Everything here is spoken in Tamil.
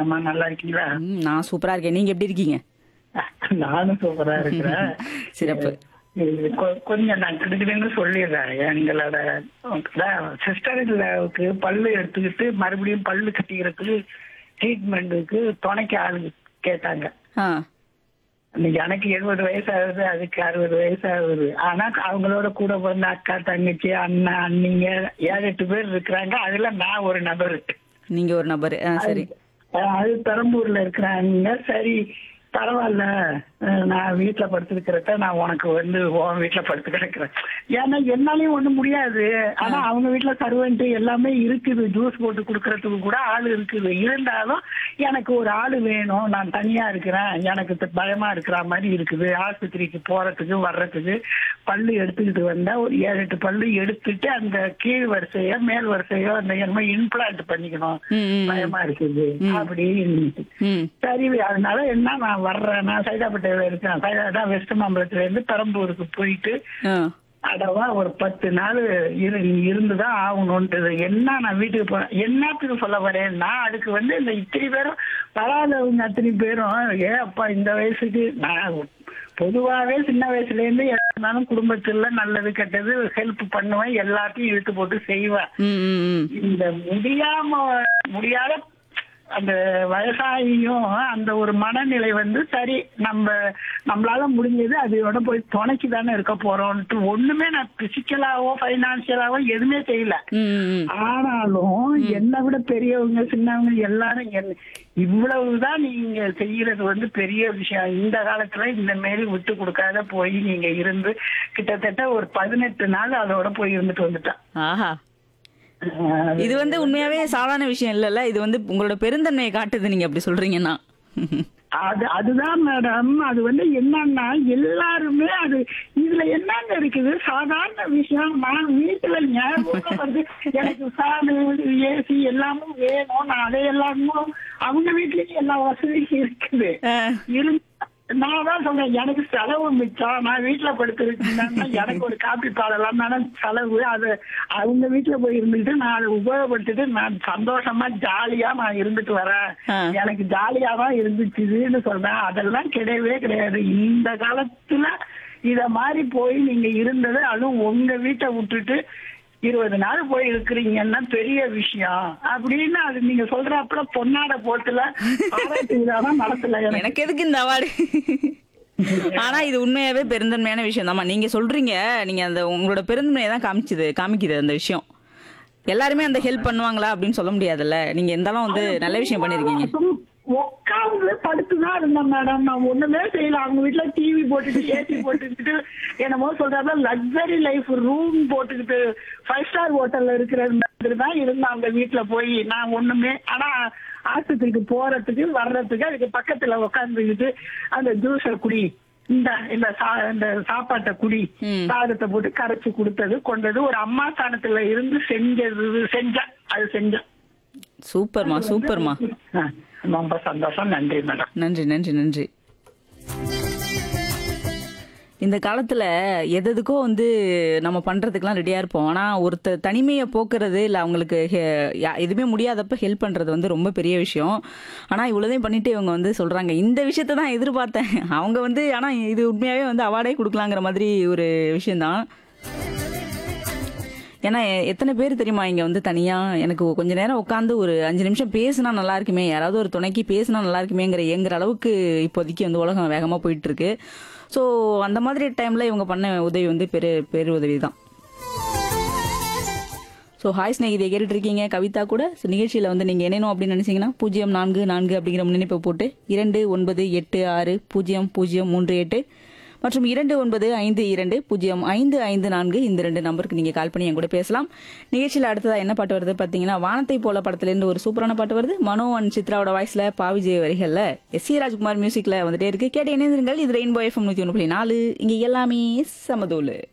வணக்கம்மா நல்லா இருக்கீங்களா ம், நான் சூப்பரா இருக்கேன் நீங்க எப்படி இருக்கீங்க நானும் சூப்பரா இருக்கிறேன் சிறப்பு இது கொ- கொஞ்சம் நான் கிடுக்கிடுன்னு சொல்லிடுறேன் எங்களோட சிஸ்டர் இல்லவுக்கு பல்லு எடுத்துக்கிட்டு மறுபடியும் பல்லு கட்டிக்கிறதுக்கு ட்ரீட்மெண்ட்டுக்கு துணைக்கு ஆளு கேட்டாங்க ஆ இன்னைக்கு எனக்கு எழுபது வயசு ஆகுது அதுக்கு அறுபது வயசு ஆகுது ஆனா அவங்களோட கூட பிறந்த அக்கா தங்கச்சி அண்ணன் அண்ணிங்க ஏழு எட்டு பேர் இருக்கிறாங்க அதுல நான் ஒரு நபர் நீங்க ஒரு நபர் ஆ சரி அஹ் அது பெரம்பூர்ல இருக்கிறாங்க சரி பரவாயில்ல அஹ் நான் வீட்டுல படுத்துருக்கிறத நான் உனக்கு வந்து உன் வீட்டுல படுத்து கிடக்குறேன் ஏன்னா என்னாலையும் ஒண்ணும் முடியாது ஆனா அவங்க வீட்டுல சர்வெண்ட் எல்லாமே இருக்குது ஜூஸ் போட்டு குடுக்கறதுக்கு கூட ஆள் இருக்குது இருந்தாலும் எனக்கு ஒரு ஆள் வேணும் நான் தனியா இருக்கிறேன் எனக்கு த- பயமா இருக்கிற மாதிரி இருக்குது ஆஸ்பத்திரிக்கு போறதுக்கு வர்றதுக்கு பல்லு எடுத்துக்கிட்டு வந்தா ஒரு ஏழு எட்டு பல்லு எடுத்துட்டு அந்த கீழ் வரிசையோ மேல் வரிசையோ அந்த என்னமோ இம்ப்ளான்ட் பண்ணிக்கணும் ம், ம், ம். பயமா இருக்குது அப்படின்னு ம் சரி அதனால என்ன நான் வர்றேன் நான் சைதாப்பேட்டையில இருக்கேன் சைதா தான் வெஸ்ட் மாம்பலத்துல இருந்து பெரம்பூருக்கு போயிட்டு ஆ அடவா ஒரு பத்து நாள் இரு இருந்துதான் ஆகணும்ன்றது என்ன நான் வீட்டுக்கு போறேன் என்னத்துக்கு சொல்ல வரேன்னா அதுக்கு வந்து இந்த இத்தனை பேரும் வராதவங்க அத்தனை பேரும் ஏ அப்பா இந்த வயசுக்கு நான் பொதுவாவே சின்ன வயசுல இருந்து இருந்தாலும் குடும்பத்துல நல்லது கெட்டது ஹெல்ப் பண்ணுவேன் எல்லாத்தையும் இழுத்து போட்டு செய்வேன் ம் ம் ம் இந்த முடியாம முடியாத அந்த வயசாகியும் அந்த ஒரு மனநிலை வந்து சரி நம்ம நம்மளால முடிஞ்சது அதோட போய் துணைக்கு தானே இருக்க போறோம்ட்டு ஒண்ணுமே நான் பிசிக்கலாவோ பைனான்சியலாவோ எதுவுமே செய்யல ம், ம், ம். ஆனாலும் என்னை விட பெரியவங்க சின்னவங்க எல்லாரும் என்ன இவ்வளவுதான் நீங்க செய்யறது வந்து பெரிய விஷயம் இந்த காலத்துல இந்த மாரி விட்டு கொடுக்காத போய் நீங்க இருந்து கிட்டத்தட்ட ஒரு பதினெட்டு நாள் அதோட போய் இருந்துட்டு வந்துட்டேன் ஆஹா ஆஹ் இது வந்து உண்மையாவே சாதாரண விஷயம் இல்லல்ல இது வந்து உங்களோட பெருந்தன்மையை காட்டுது நீங்க அப்படி சொல்றீங்கன்னா அது அதுதான் மேடம் அது வந்து என்னன்னா எல்லாருமே அது இதுல என்னங்க இருக்குது சாதாரண விஷயம் நான் வீட்டுல ஞாபகம் வருது எனக்கு ஃபேனு ஏசி எல்லாமும் வேணும் நான் அதை எல்லாமும் அவங்க வீட்லயும் எல்லா வசதியும் இருக்குது ஆ, இருந்து நான் தான் சொல்றேன் எனக்கு செலவு மிச்சம் நான் வீட்டுல படுத்துருக்கேன்னா எனக்கு ஒரு காப்பி பாடலாம் தானே செலவு அது அவங்க வீட்டுல போய் இருந்துட்டு நான் அதை உபயோகப்படுத்திட்டு நான் சந்தோஷமா ஜாலியா நான் இருந்துட்டு வரேன் ஆ. எனக்கு ஜாலியா தான் இருந்துச்சுன்னு சொல்றேன் அதெல்லாம் கிடையவே கிடையாது இந்த காலத்துல இத மாதிரி போய் நீங்க இருந்தது அதுவும் உங்க வீட்டை விட்டுட்டு இருபது நாள் போய் இருக்கிறீங்கன்னா பெரிய விஷயம் அப்படின்னு அது நீங்க சொல்றப்பல பொன்னாட போட்டுல பாராட்டு விழாதான் நடத்தல எனக்கு எனக்கு எதுக்கு இந்த அவார்டு ஆனா இது உண்மையாவே பெருந்தன்மையான விஷயம் தாம்மா நீங்க சொல்றீங்க நீங்க அந்த உங்களோட பெருந்தன்மையை தான் காமிச்சுது காமிக்குது அந்த விஷயம் எல்லாருமே அந்த ஹெல்ப் பண்ணுவாங்களா அப்படின்னு சொல்ல முடியாதுல்ல நீங்க இருந்தாலும் வந்து நல்ல விஷயம் பண்ணிருக்கீங்க உட்காந்து படுத்துதான் இருந்தேன் மேடம் நான் ஒண்ணுமே செய்யல அவங்க வீட்டுல டிவி போட்டுட்டு ஏசி போட்டுக்கிட்டு என்னமோ சொல்றாங்க லக்ஸரி லைஃப் ரூம் போட்டுக்கிட்டு ஃபைவ் ஸ்டார் ஹோட்டல்ல இருக்கிற மாதிரி தான் இருந்தேன் அவங்க வீட்டுல போய் நான் ஒண்ணுமே ஆனா ஆஸ்பத்திரிக்கு போறதுக்கு வர்றதுக்கு அதுக்கு பக்கத்துல உட்காந்துக்கிட்டு அந்த ஜூஸை குடி இந்த இந்த சா- இந்த சாப்பாட்டை குடி ம். சாதத்தை போட்டு கரைச்சு கொடுத்தது கொண்டது ஒரு அம்மா ஸ்தானத்துல இருந்து செஞ்சது செஞ்சேன் அது செஞ்சேன் சூப்பர்மா சூப்பர்மா ஆ, ரொம்ப சந்தோஷம் நன்றி மேடம் நன்றி நன்றி நன்றி இந்த காலத்துல எதுக்கோ வந்து நம்ம பண்றதுக்கெல்லாம் ரெடியா இருப்போம் ஆனா ஒருத்தர் தனிமையை போக்குறது இல்ல அவங்களுக்கு ஹெ- யா- எதுவுமே முடியாதப்ப ஹெல்ப் பண்றது வந்து ரொம்ப பெரிய விஷயம் ஆனா இவ்வளவுதையும் பண்ணிட்டு இவங்க வந்து சொல்றாங்க இந்த விஷயத்தை தான் எதிர்பார்த்தேன் அவங்க வந்து ஆனா இது உண்மையாவே வந்து அவார்டே கொடுக்கலாங்கிற மாதிரி ஒரு விஷயம்தான் ஏன்னா எ- எத்தனை பேர் தெரியுமா இங்க வந்து தனியா எனக்கு கொஞ்ச நேரம் உட்காந்து ஒரு அஞ்சு நிமிஷம் பேசினா நல்லா இருக்குமே யாராவது ஒரு துணைக்கு பேசினா நல்லா இருக்குமேங்கிற ஏங்குற அளவுக்கு இப்போதைக்கு வந்து உலகம் வேகமா போயிட்டு இருக்கு ஸோ அந்த மாதிரி டைம்ல இவங்க பண்ண உதவி வந்து பெரு பெரு உதவி தான் ஸோ ஹாய் ஸ்நேகிதியை கேட்டுட்டு இருக்கீங்க கவிதா கூட ஸோ நிகழ்ச்சியில் வந்து நீங்கள் இணையணும் அப்படின்னு நினைச்சீங்கன்னா பூஜ்ஜியம் நான்கு நான்கு அப்படிங்கிற முன்னிணைப்பை போட்டு இரண்டு ஒன்பது எட்டு ஆறு பூஜ்ஜியம் பூஜ்ஜியம் மூன்று எட்டு மற்றும் இரண்டு ஒன்பது ஐந்து இரண்டு பூஜ்ஜியம் ஐந்து ஐந்து நான்கு இந்த ரெண்டு நம்பருக்கு நீங்கள் கால் பண்ணி என் கூட பேசலாம் நிகழ்ச்சியில் அடுத்ததா என்ன பாட்டு வருது பார்த்தீங்கன்னா வானத்தை போல படத்துலேருந்து ஒரு சூப்பரான பாட்டு வருது மனோ அண்ட் சித்ராவோட வாய்ஸில் பாவிஜய் வரிகளில் எஸ் சி ராஜ்குமார் மியூசிக்கில் வந்துட்டே இருக்கு கேட்டு இணைந்திருங்கள் இது ரெயின்போ எஃப்எம் நூற்றி ஒன்று புள்ளி நாலு இங்கே எல்லாமே சமதூலு